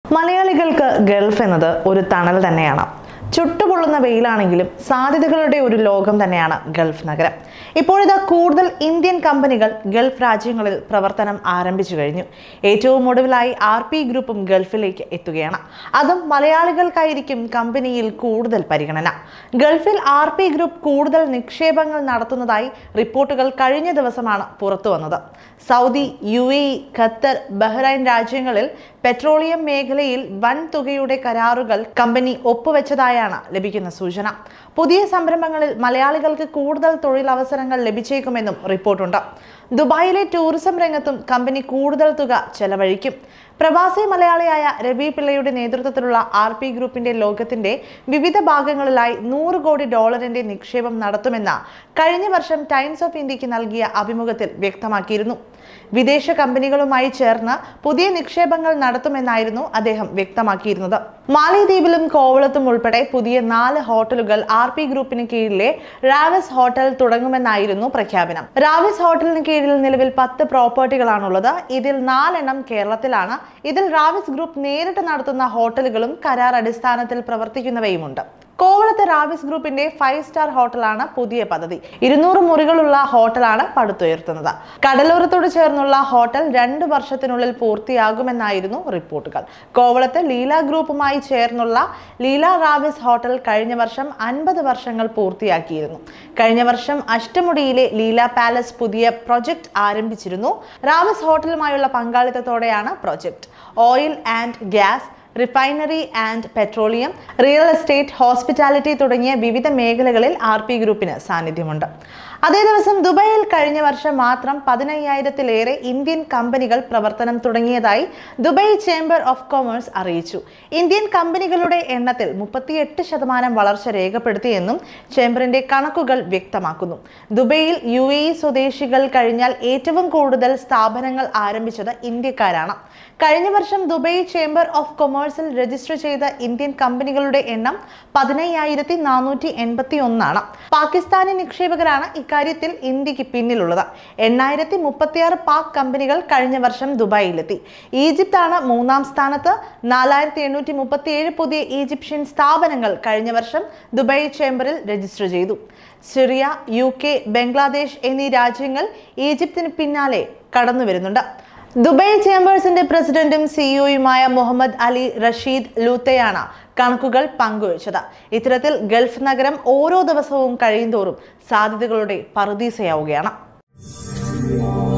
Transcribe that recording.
മലയാളികൾക്ക് ഗൾഫ് എന്നത് ഒരു തണൽ തന്നെയാണ് ചുട്ടുപൊള്ളുന്ന വെയിലാണെങ്കിലും സാധ്യതകളുടെ ഒരു ലോകം തന്നെയാണ് ഗൾഫ് നഗരം ഇപ്പോഴിതാ കൂടുതൽ ഇന്ത്യൻ കമ്പനികൾ ഗൾഫ് രാജ്യങ്ങളിൽ പ്രവർത്തനം ആരംഭിച്ചു കഴിഞ്ഞു ഏറ്റവും ഒടുവിലായി ആർ പി ഗ്രൂപ്പും ഗൾഫിലേക്ക് എത്തുകയാണ് അതും മലയാളികൾക്കായിരിക്കും കമ്പനിയിൽ കൂടുതൽ പരിഗണന ഗൾഫിൽ ആർ പി ഗ്രൂപ്പ് കൂടുതൽ നിക്ഷേപങ്ങൾ നടത്തുന്നതായി റിപ്പോർട്ടുകൾ കഴിഞ്ഞ ദിവസമാണ് പുറത്തു വന്നത് Saudi U A E Qatar Bahrain രാജ്യങ്ങളിൽ പെട്രോളിയം മേഖലയിൽ വൻ തുകയുടെ കരാറുകൾ കമ്പനി ഒപ്പുവെച്ചതായാണ് ലഭിക്കുന്ന സൂചന പുതിയ സംരംഭങ്ങളിൽ മലയാളികൾക്ക് കൂടുതൽ തൊഴിലവസരങ്ങൾ ലഭിച്ചേക്കുമെന്നും റിപ്പോർട്ടുണ്ട് ദുബായിലെ ടൂറിസം രംഗത്തും കമ്പനി കൂടുതൽ തുക ചെലവഴിക്കും പ്രവാസി മലയാളിയായ രവി പിള്ളയുടെ നേതൃത്വത്തിലുള്ള ആർ പി ഗ്രൂപ്പിന്റെ ലോകത്തിന്റെ വിവിധ ഭാഗങ്ങളിലായി നൂറ് കോടി ഡോളറിന്റെ നിക്ഷേപം നടത്തുമെന്ന് കഴിഞ്ഞ വർഷം ടൈംസ് ഓഫ് ഇന്ത്യക്ക് നൽകിയ അഭിമുഖത്തിൽ വ്യക്തമാക്കിയിരുന്നു വിദേശ കമ്പനികളുമായി ചേർന്ന് പുതിയ നിക്ഷേപങ്ങൾ നടത്തുമെന്നായിരുന്നു അദ്ദേഹം വ്യക്തമാക്കിയിരുന്നത് മാലിദ്വീപിലും കോവളത്തും ഉൾപ്പെടെ പുതിയ നാല് ഹോട്ടലുകൾ ആർ പി ഗ്രൂപ്പിന് കീഴിലെ റാവിസ് ഹോട്ടൽ തുടങ്ങുമെന്നായിരുന്നു പ്രഖ്യാപനം റാവിസ് ഹോട്ടലിന് കീഴിൽ നിലവിൽ പത്ത് പ്രോപ്പർട്ടികളാണുള്ളത് ഇതിൽ നാലെണ്ണം കേരളത്തിലാണ് ഇതിൽ റാവിസ് ഗ്രൂപ്പ് നേരിട്ട് നടത്തുന്ന ഹോട്ടലുകളും കരാർ അടിസ്ഥാനത്തിൽ പ്രവർത്തിക്കുന്നവയുമുണ്ട് കോവളത്തെ റാവിസ് ഗ്രൂപ്പിന്റെ ഫൈവ് സ്റ്റാർ ഹോട്ടലാണ് പുതിയ പദ്ധതി ഇരുന്നൂറ് മുറികളുള്ള ഹോട്ടലാണ് പടുത്തുയർത്തുന്നത് കടലോരത്തോട് ചേർന്നുള്ള ഹോട്ടൽ രണ്ട് വർഷത്തിനുള്ളിൽ പൂർത്തിയാകുമെന്നായിരുന്നു റിപ്പോർട്ടുകൾ കോവളത്ത് ലീല ഗ്രൂപ്പുമായി ചേർന്നുള്ള ലീല റാവിസ് ഹോട്ടൽ കഴിഞ്ഞ വർഷം അൻപത് വർഷങ്ങൾ പൂർത്തിയാക്കിയിരുന്നു കഴിഞ്ഞ വർഷം അഷ്ടമുടിയിലെ ലീല പാലസ് പുതിയ പ്രൊജക്ട് ആരംഭിച്ചിരുന്നു റാവിസ് ഹോട്ടലുമായുള്ള പങ്കാളിത്തത്തോടെയാണ് project oil and gas refinery and petroleum real estate hospitality തുടങ്ങിയ വിവിധ മേഖലകളിൽ ആർ പി ഗ്രൂപ്പിന് സാന്നിധ്യമുണ്ട് അതേ ദിവസം ദുബായിൽ കഴിഞ്ഞ വർഷം മാത്രം പതിനയ്യായിരത്തിലേറെ ഇന്ത്യൻ കമ്പനികൾ പ്രവർത്തനം തുടങ്ങിയതായി ദുബായ് ചേംബർ ഓഫ് കൊമേഴ്സ് അറിയിച്ചു ഇന്ത്യൻ കമ്പനികളുടെ എണ്ണത്തിൽ മുപ്പത്തിയെട്ട് ശതമാനം വളർച്ച രേഖപ്പെടുത്തിയെന്നും ചേംബറിന്റെ കണക്കുകൾ വ്യക്തമാക്കുന്നു ദുബൈയിൽ യു എ ഇ സ്വദേശികൾ കഴിഞ്ഞാൽ ഏറ്റവും കൂടുതൽ സ്ഥാപനങ്ങൾ ആരംഭിച്ചത് ഇന്ത്യക്കാരാണ് കഴിഞ്ഞ വർഷം ദുബൈ ചേംബർ ഓഫ് കൊമേഴ്സിൽ രജിസ്റ്റർ ചെയ്ത ഇന്ത്യൻ കമ്പനികളുടെ എണ്ണം പതിനയ്യായിരത്തി നാനൂറ്റി എൺപത്തി ഒന്നാണ് പാകിസ്ഥാനി നിക്ഷേപകരാണ് ഇക്കാര്യത്തിൽ ഇന്ത്യക്ക് പിന്നിലുള്ളത് എണ്ണായിരത്തി മുപ്പത്തിയാറ് പാക് കമ്പനികൾ കഴിഞ്ഞ വർഷം ദുബായിലെത്തി ഈജിപ്താണ് മൂന്നാം സ്ഥാനത്ത് നാലായിരത്തി എണ്ണൂറ്റി മുപ്പത്തിയേഴ് പുതിയ ഈജിപ്ഷ്യൻ സ്ഥാപനങ്ങൾ കഴിഞ്ഞ വർഷം ദുബായ് ചേംബറിൽ രജിസ്റ്റർ ചെയ്തു സിറിയ യു കെ ബംഗ്ലാദേശ് എന്നീ രാജ്യങ്ങൾ ഈജിപ്തിന് പിന്നാലെ കടന്നു വരുന്നുണ്ട് ദുബായ് ചേംബേഴ്സിന്റെ പ്രസിഡന്റും സിഇഒയുമായ മുഹമ്മദ് അലി റഷീദ് ലൂത്തയാണ് കണക്കുകൾ പങ്കുവച്ചത് ഇത്തരത്തിൽ ഗൾഫ് നഗരം ഓരോ ദിവസവും കഴിയുന്തോറും സാധ്യതകളുടെ പറുദീസയാവുകയാണ്